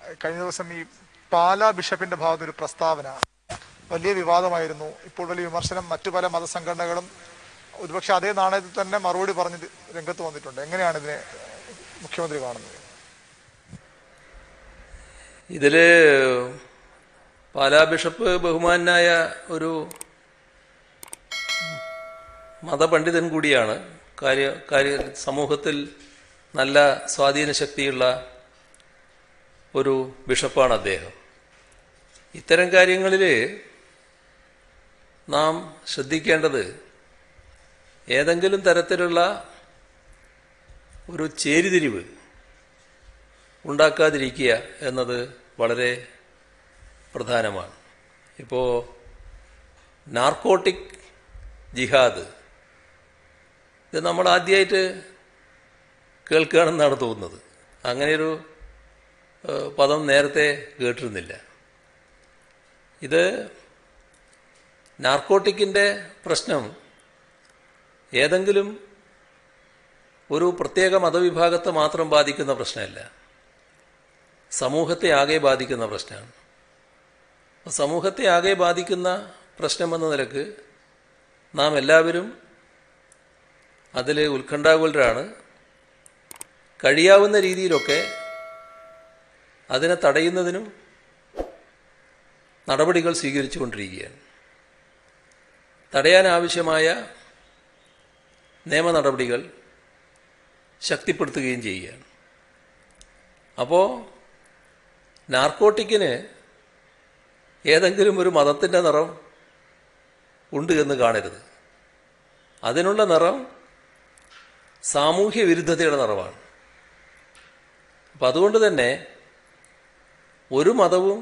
കഴിഞ്ഞ ദിവസം ഈ പാലാ ബിഷപ്പിന്റെ ഭാഗത്ത് ഒരു പ്രസ്താവന വലിയ വിവാദമായിരുന്നു ഇപ്പോൾ വലിയ വിമർശനം മറ്റു പല മതസംഘടനകളും ഒരുപക്ഷെ അതേ നാണയത്തിൽ തന്നെ മറുപടി പറഞ്ഞ് രംഗത്ത് വന്നിട്ടുണ്ട് എങ്ങനെയാണ് ഇതിനെ മുഖ്യമന്ത്രി കാണുന്നത് ഇതില് പാലാ ബിഷപ്പ് ബഹുമാനായ ഒരു മതപണ്ഡിതൻ കൂടിയാണ് കാര്യ കാര്യ സമൂഹത്തിൽ നല്ല സ്വാധീന ശക്തിയുള്ള ഒരു ബിഷപ്പാണ് അദ്ദേഹം ഇത്തരം കാര്യങ്ങളിൽ നാം ശ്രദ്ധിക്കേണ്ടത് ഏതെങ്കിലും തരത്തിലുള്ള ഒരു ചേരിതിരിവ് ഉണ്ടാക്കാതിരിക്കുക എന്നത് വളരെ പ്രധാനമാണ് ഇപ്പോൾ നാർക്കോട്ടിക് ജിഹാദ് ഇത് നമ്മൾ ആദ്യമായിട്ട് കേൾക്കുകയാണെന്നാണ് തോന്നുന്നത് അങ്ങനെയൊരു ഏഹ്, പദം നേരത്തെ കേട്ടിരുന്നില്ല ഇത് നാർക്കോട്ടിക്കിൻ്റെ പ്രശ്നം ഏതെങ്കിലും ഒരു പ്രത്യേക മതവിഭാഗത്തെ മാത്രം ബാധിക്കുന്ന പ്രശ്നമല്ല സമൂഹത്തെ ആകെ ബാധിക്കുന്ന പ്രശ്നമാണ് അപ്പോൾ സമൂഹത്തെ ആകെ ബാധിക്കുന്ന പ്രശ്നമെന്ന നിലക്ക് നാം എല്ലാവരും അതിൽ ഉത്കണ്ഠാകുലരാണ് കഴിയാവുന്ന രീതിയിലൊക്കെ അതിനെ തടയുന്നതിനും നടപടികൾ സ്വീകരിച്ചുകൊണ്ടിരിക്കുകയാണ് തടയാനാവശ്യമായ നിയമ നടപടികൾ ശക്തിപ്പെടുത്തുകയും ചെയ്യുകയാണ് അപ്പോൾ നാർക്കോട്ടിക്കിന് ഏതെങ്കിലും ഒരു മതത്തിൻ്റെ നിറം ഉണ്ട് എന്ന് കാണരുത് അതിനുള്ള നിറം സാമൂഹ്യ വിരുദ്ധതയുടെ നിറമാണ് അപ്പം അതുകൊണ്ട് തന്നെ ഒരു മതവും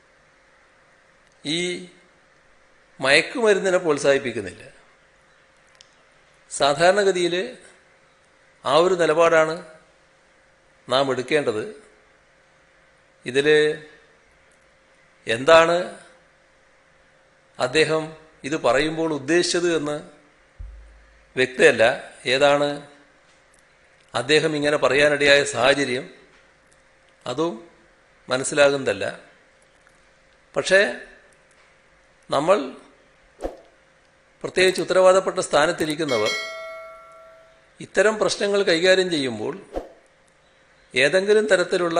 ഈ മയക്കുമരുന്നിനെ പ്രോത്സാഹിപ്പിക്കുന്നില്ല സാധാരണഗതിയിൽ ആ ഒരു നിലപാടാണ് നാം എടുക്കേണ്ടത് ഇതിൽ എന്താണ് അദ്ദേഹം ഇത് പറയുമ്പോൾ ഉദ്ദേശിച്ചത് എന്ന് വ്യക്തമല്ല ഏതാണ് അദ്ദേഹം ഇങ്ങനെ പറയാനിടയായ സാഹചര്യം അതും മനസ്സിലാകുന്നതല്ല പക്ഷേ നമ്മൾ പ്രത്യേകിച്ച് ഉത്തരവാദപ്പെട്ട സ്ഥാനത്തിരിക്കുന്നവർ ഇത്തരം പ്രശ്നങ്ങൾ കൈകാര്യം ചെയ്യുമ്പോൾ ഏതെങ്കിലും തരത്തിലുള്ള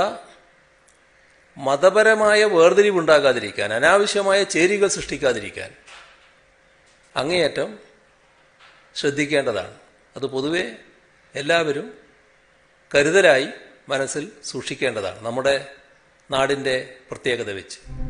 മതപരമായ വേർതിരിവുണ്ടാകാതിരിക്കാൻ അനാവശ്യമായ ചേരികൾ സൃഷ്ടിക്കാതിരിക്കാൻ അങ്ങേയറ്റം ശ്രദ്ധിക്കേണ്ടതാണ് അത് പൊതുവെ എല്ലാവരും കരുതലായി മനസ്സിൽ സൂക്ഷിക്കേണ്ടതാണ് നമ്മുടെ നാടിൻ്റെ പ്രത്യേകത വെച്ച്